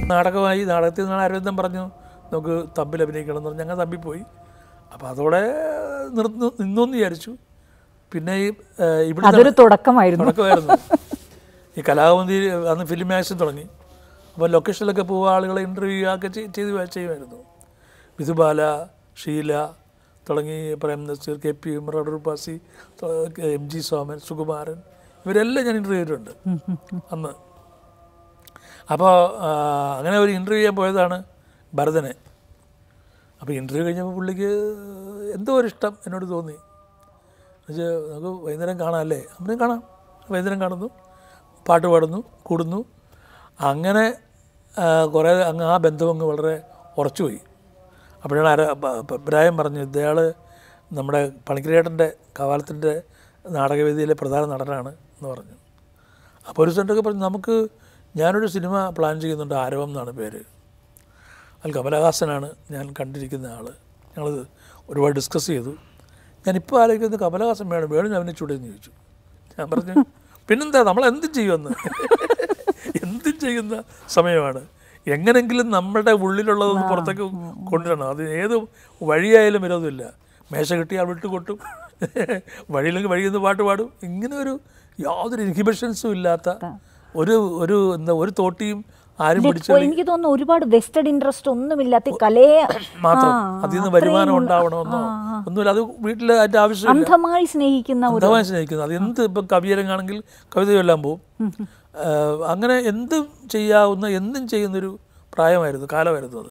നാടകമായി നാടകത്തിൽ നിന്ന് അരവിന്ദൻ പറഞ്ഞു നമുക്ക് തമ്പിൽ അഭിനയിക്കണം എന്ന് പറഞ്ഞ് ഞങ്ങൾ തമ്പിൽ പോയി അപ്പോൾ അതോടെ നിർന്നു നിന്നോന്ന് വിചാരിച്ചു പിന്നെ ഈ ഏഹ്, ഇവിടെ അതൊരു തുടക്കമായിരുന്നു തുടക്കമായിരുന്നു ഈ കലാകൗമുദി അന്ന് ഫിലിം മാഗസിൻ തുടങ്ങി അപ്പോൾ ലൊക്കേഷനിലൊക്കെ പോവുക ആളുകളെ ഇൻ്റർവ്യൂ ഒക്കെ ചെയ്- ചെയ്ത് വ- ചെയ്യുമായിരുന്നു വിധുബാല ഷീല തുടങ്ങി പ്രേം നസീർ കെ പി ഉമർ പാസി എം ജി സോമൻ സുകുമാരൻ ഇവരെല്ലാം ഞാൻ ഇൻ്റർവ്യൂ ചെയ്തിട്ടുണ്ട് അന്ന് അപ്പോൾ അങ്ങനെ ഒരു ഇൻ്റർവ്യൂ ചെയ്യാൻ പോയതാണ് ഭരതനെ അപ്പോൾ ഇൻ്റർവ്യൂ കഴിഞ്ഞപ്പോൾ പുള്ളിക്ക് എന്തോ ഒരു ഇഷ്ടം എന്നോട് തോന്നി എന്നുവെച്ചാൽ നമുക്ക് വൈകുന്നേരം കാണാമല്ലേ അമ്മയും കാണാം വൈകുന്നേരം കാണുന്നു പാട്ട് പാടുന്നു കൂടുന്നു അങ്ങനെ ആ, കുറേ അങ്ങ് ആ ബന്ധം അങ്ങ് വളരെ ഉറച്ചുപോയി അപ്പോഴാണ് ആര പ- പ- ഇബ്രാഹിം പറഞ്ഞു ഇതയാൾ നമ്മുടെ പണിക്കരേട്ടൻ്റെ കവാലത്തിൻ്റെ നാടകവേദിയിലെ പ്രധാന നടനാണ് എന്ന് പറഞ്ഞു അപ്പോൾ ഒരു സെൻ്റൊക്കെ പറഞ്ഞു നമുക്ക് ഞാനൊരു സിനിമ പ്ലാൻ ചെയ്യുന്നുണ്ട് ആരവം എന്നാണ് പേര് അതിൽ കമലഹാസനാണ് ഞാൻ കണ്ടിരിക്കുന്ന ആൾ ഞങ്ങളത് ഒരുപാട് ഡിസ്കസ് ചെയ്തു ഞാനിപ്പോൾ ആലോചിക്കുന്നത് കമലഹാസൻ വേണം വേണം അഭിനയിച്ചൂടെ എന്ന് ചോദിച്ചു ഞാൻ പറഞ്ഞു പിന്നെന്താ നമ്മൾ എന്തും ചെയ്യുമെന്ന് എന്തും ചെയ്യുന്ന സമയമാണ് എങ്ങനെങ്കിലും നമ്മുടെ ഉള്ളിലുള്ളതൊന്ന് പുറത്തേക്ക് കൊണ്ടുവരണം അത് ഏത് വഴിയായാലും വിരോധമില്ല മേശ കിട്ടിയാൽ വിട്ട് കൊട്ടും വഴിയില്ലെങ്കിൽ വഴിയിൽ നിന്ന് പാട്ട് പാടും ഇങ്ങനെ ഒരു യാതൊരു ഇൻഹിബിഷൻസും ഇല്ലാത്ത ഒരു ഒരു എന്താ ഒരു തോട്ടിയും ആരും പിടിച്ചു ഇപ്പോൾ എനിക്ക് തോന്നുന്നു ഒരുപാട് വെസ്റ്റഡ് ഇൻട്രസ്റ്റ് ഒന്നുമില്ലാത്ത ഈ കലയെ മാത്രം ആ, അതിൽ നിന്ന് അത്രയും വരുമാനം ഉണ്ട്. ഉണ്ടാവണമെന്നോ ആ, ആ. ഒന്നുമില്ല അത് വീട്ടിൽ അതിൻ്റെ ആവശ്യമില്ല അന്ധമായി സ്നേഹിക്കുന്ന ഒരു അന്ധമായി സ്നേഹിക്കുന്നത് അത് എന്ത് ഇപ്പം കവിയരങ്ങാണെങ്കിൽ കവിത ചൊല്ലാൻ പോവും അങ്ങനെ എന്തും ചെയ്യാവുന്ന എന്തും ചെയ്യുന്നൊരു പ്രായമായിരുന്നു കാലമായിരുന്നു അത്